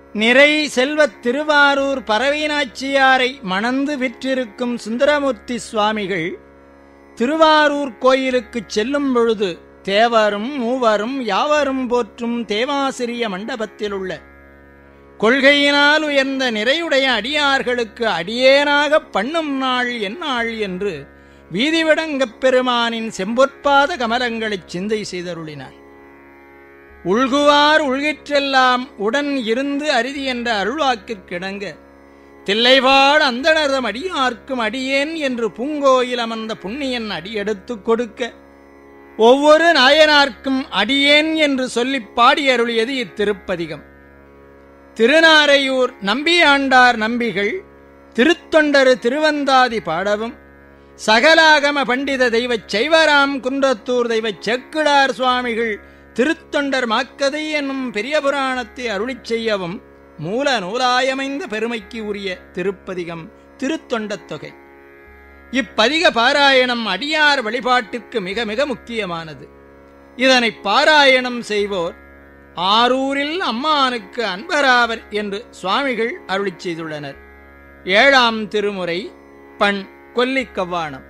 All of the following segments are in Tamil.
நிறை செல்வத் திருவாரூர் பரவீனாச்சியாரை மணந்து விற்றிருக்கும் சுந்தரமூர்த்தி சுவாமிகள் திருவாரூர் கோயிலுக்குச் செல்லும் பொழுது தேவரும் மூவரும் யாவரும் போற்றும் தேவாசிரிய மண்டபத்திலுள்ள கொள்கையினால் உயர்ந்த நிறையுடைய அடியார்களுக்கு அடியேனாகப் பண்ணும் நாள் எந்நாள் என்று வீதிவிடங்கப் பெருமானின் செம்பொற்பாத கமலங்களைச் சிந்தை செய்தருளினார் உள்குவார் உள்கிற்றெல்லாம் உடன் இருந்து அரிதி என்ற அருள்வாக்கிற்கிணங்க தில்லைவாழ் அந்தணர்தம் அடியார்க்கும் அடியேன் என்று பூங்கோயில் அமர்ந்த புண்ணியன் அடியெடுத்துக் கொடுக்க ஒவ்வொரு நாயனார்க்கும் அடியேன் என்று சொல்லிப் பாடி அருளியது இத்திருப்பதிகம் திருநாரையூர் நம்பியாண்டார் நம்பிகள் திருத்தொண்டரு திருவந்தாதி பாடவும் சகலாகம பண்டித தெய்வச் சைவராம் குன்றத்தூர் தெய்வச் செக்கிடார் சுவாமிகள் திருத்தொண்டர் மாக்கதை என்னும் பெரிய புராணத்தை அருளிச் செய்யவும் மூல நூலாயமைந்த பெருமைக்கு உரிய திருப்பதிகம் திருத்தொண்டத் தொகை இப்பதிக பாராயணம் அடியார் வழிபாட்டிற்கு மிக மிக முக்கியமானது இதனை பாராயணம் செய்வோர் ஆரூரில் அம்மானுக்கு அன்பராவர் என்று சுவாமிகள் அருளிச் செய்துள்ளனர் ஏழாம் திருமுறை பண் கொல்லிக்கவ்வாணம்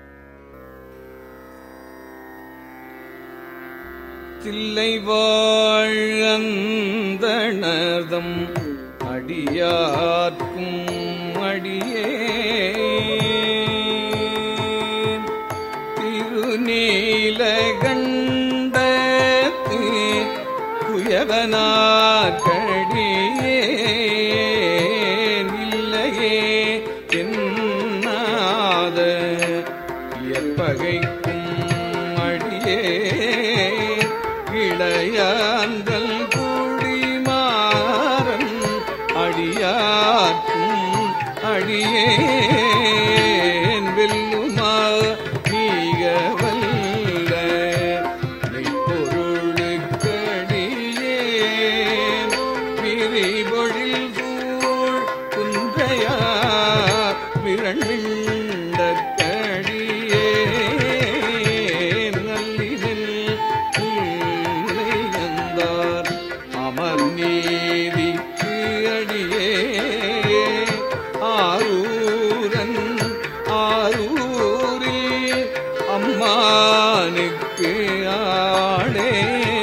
தில்லை வாழந்தனதம் அடியார்க்கும் அடியே திருநீலகண்டத்து குயவனாக்கடியே இல்லையே என்னாத எப்பகைக்கும் அடியே இளையாந்தல் குடிமாறன் அடியார்க்கும் அடியேன் வெல்லுமா நீக வல்ல மெய்ப்பொருளுக்கடியேன் விரிபொழில் சூழ் குன்றையார் விரண்மிண்டற்கடியேன் நல்லிதில் இளையந்தார் அமர் நீதிக்கு அடியே ஆரூரன் ஆரூரில் அம்மானுக்கு ஆடே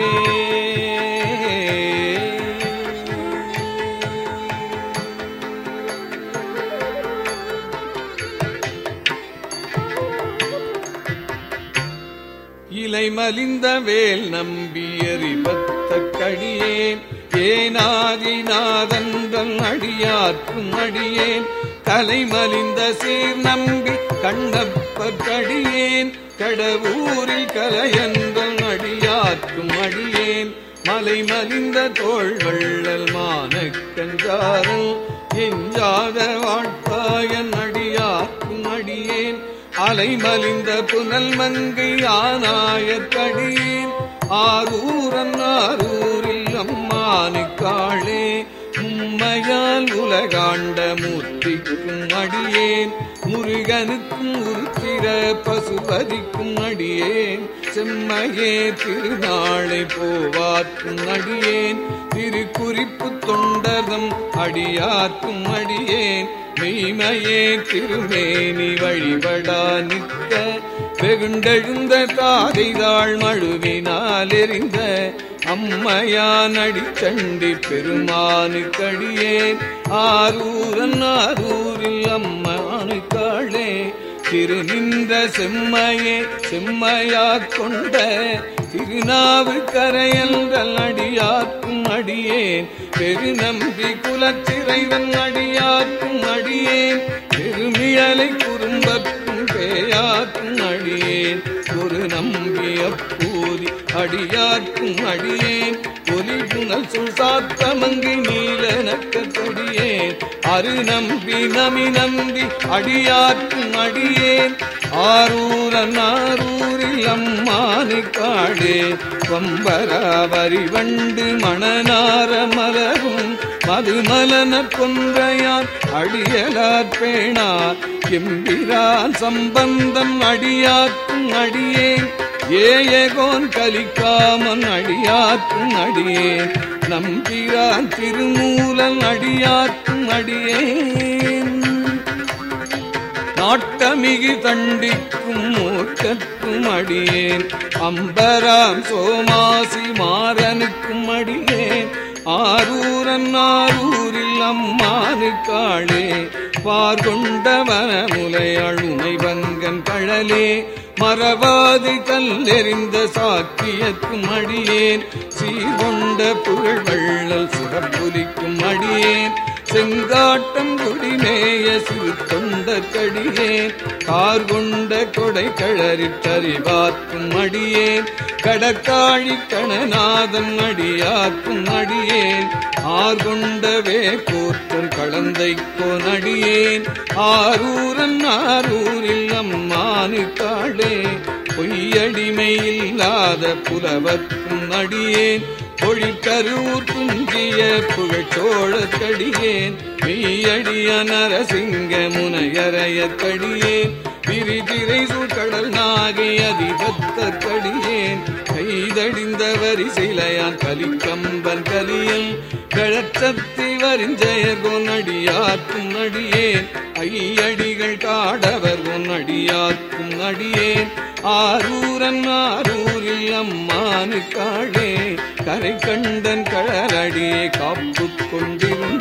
இலை மலிந்த வேல் நம்பியறிபத்த கடியேன் ஏனாதிநாதன்றன் அடியார்க்கும் அடியேன் தலை மலிந்த சீர் நம்பி கண்டப்பர் கடியேன் கடவுரில் கலையன்றன் அடியார்க்கும் அடியேன் மலை மலிந்த தோள் வள்ளல் மானக்கஞ்சாரல் எஞ்சாத வாழ்த்தாயன் அடியார்க்கும் அடியேன் அலை மலிந்த புனல் மங்கை ஆனாயக்கடியேன் ஆரூரன் ஆரூரில் அம்மானுக்காளே உம்மையால் உலகாண்ட மூர்த்திக்கும் அடியேன் முருகனுக்கும் உருத்திர பசுபதிக்கும் அடியேன் செம்மையே திருநாளை போவார்க்கும் அடியேன் திருக்குறிப்பு தொண்டர்தம் அடியார்க்கும் அடியேன் மெய்மையே திருமேனி வழிபடா நிற்க வெகுண்டெழுந்த தாதைதாள் மழுவினால் எறிந்த அம்மையான் அடிச்சண்டி பெருமானுக்கடியேன் ஆரூரன் ஆரூரில் அம்மானுக்காளே திருநின்ற செம்மையே செம்மையாக் கொண்ட திருநாவுக்கரையன்றல் அடியார்க்கும் அடியேன் பெருநம்பி குலத்திரைவன் அடியார்க்கும் அடியேன் பெருமிழலை குறும்பக்கும் பேயாக்கும் அடியேன் ஒரு நம்பி அப்பூதி அடியார்க்கும் அடியேன் ஒலி புனல் சுசாத்த மங்கை நீல நக்கத்தடியேன் அரு நம்பி நமி நம்பி அடியார்க்கும் அடியேன் ஆரூரன் ஆரூரில் அம்மானு காடே வம்பராவரி வண்டு மணநார மலரும் மதுமலன கொன்றையார் அடியலார் பேணார் எம்பிரான் சம்பந்தம் அடியார்க்கும் அடியேன் ஏயகோன் கலிக்காமன் அடியாக்கும் அடியேன் நம்பிரான் திருமூலன் அடியாக்கும் அடியேன் நாட்டமிகு தண்டிக்கும் மூர்க்கத்தும் அடியேன் அம்பராம் சோமாசி மாறனுக்கும் அடியேன் ஆரூரன் ஆரூரில் அம்மானு காளே பார்கொண்டவன முலை அழுமை வங்கன் கழலே மறவாது கல்லெறிந்த சாக்கியக்கும் அடியேன் சீர்கொண்ட புகழ் வள்ளல் சிறப்புலிக்கும் அடியேன் செங்காட்டம் குடிமேய சிறு தொண்ட கடியேன் கார் கொண்ட கொடை கழறிட்டறிவார்க்கும் அடியேன் கடற்காழி கணநாதன் அடியாக்கும் அடியேன் ஆர் கொண்டவே கூத்தன் கலந்தை கோனடியேன் ஆரூரன் ஆரூரில் அம்மானு காளே பொய்யடிமை இல்லாத புலவர்க்கும் அடியேன் பொழிக்கரூர் துஞ்சிய புகழ்ச்சோழ கடியேன் மெய்யடிய நரசிங்க முனையறைய கடியேன் பிரிதிரை கடல் நாகை அதிபத்த கடியேன் கைதடிந்த வரிசிலையான் கலிக்கம்பன் கலியல் கழச்சத்தி வரிஞ்செயர் கொன்னடியாக்கும் அடியேன் ஐயடிகள் காடவர் கொன்னடியாக்கும் அடியேன் ஆரூரன் ஆரூரில் அம்மானு காடே கரை கண்டன் கழலடியே காப்பு கொண்டிருந்த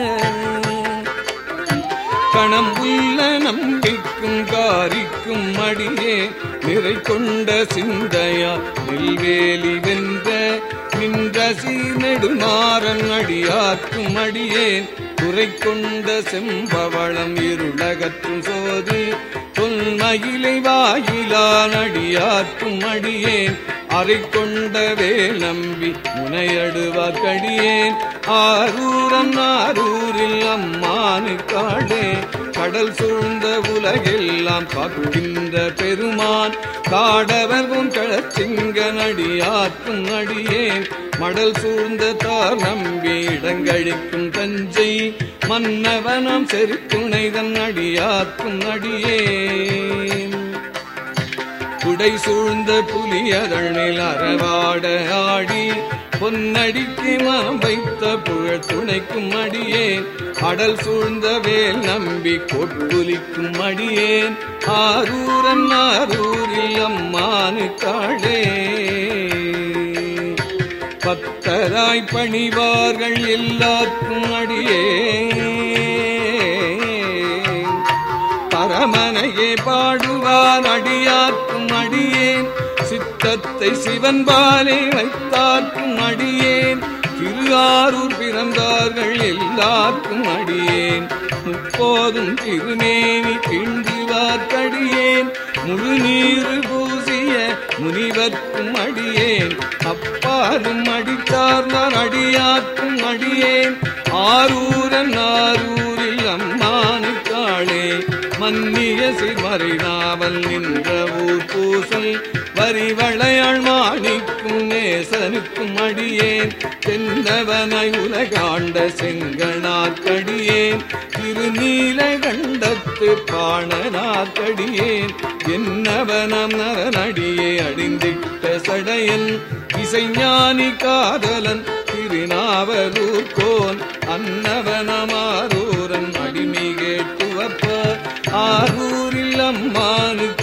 கணம்புள்ள நம்பிக்கும் காரிக்கும் அடியே நிறை கொண்ட சிந்தையா நெல்வேலி வென்ற நின்ற சீர்நெடுமாறன் அடியாக்கும் அடியேன் குறை கொண்ட செம்பவளம் இருளகற்றும் சோதி தொன்மயிலை வாயிலான் அடியாக்கும் அடியேன் அறை கொண்டவே நம்பி முனையடுவார் கடியேன் ஆரூரன் ஆரூரில் அம்மானு காடே கடல் சூழ்ந்த உலகெல்லாம் காக்கின்ற பெருமான் காடவர்வும் களச்சிங்க நடியாக்கும் அடியேன் மடல் சூழ்ந்த தார் நம்பி இடங்கழிக்கும் தஞ்சை மன்னவனம் செருத்துணைதன் அடியாக்கும் அடியேன் குடை சூழ்ந்த புலியதழில் அறவாட ஆடி பொன்னடிக்கு மனம் வைத்த புகழ் துணைக்கும் அடியேன் அடல் சூழ்ந்த வேல் நம்பி கொட்புலிக்கும் அடியேன் ஆரூரன் ஆரூரில் அம்மானு காளே பத்தராய் பணிவார்கள் எல்லாருக்கும் அடியே பரமனையே பாடுவான் அடியார்க்கும் அடியேன் சித்தத்தை சிவன்பாலே வைத்தார்க்கும் அடியேன் திருஆரூர் பிறந்தார்கள் எல்லாருக்கும் அடியேன் முப்போதும் திருமேனி கிண்டுவார்க்கடியேன் முழு நீரு பூசிய முனிவர்க்கும் அடியேன் அப்பாலும் அடித்தார்ந்தார் அடியார்க்கும் அடியேன் ஆரூரன் ஆரூரில் அம்மானு காளே மன்னிய சிறுமறை நாவல் நின்ற ஊர் பூசல் வரிவளையாள் மாணிக்கும் நேசனுக்கும் அடியேன் தென்னவனாய் உலகாண்ட செங்கனாக்கடியேன் திருநீல கண்டத்து பாணனாக்கடியேன் என்னவனம் நரனடியே அடிந்திட்ட சடையன் இசைஞானி காதலன் திருநாவலூர் கோன் அன்னவனமாரூரன் அடிமை கேட்டுவப்ப ஆரூரில் அம்மானு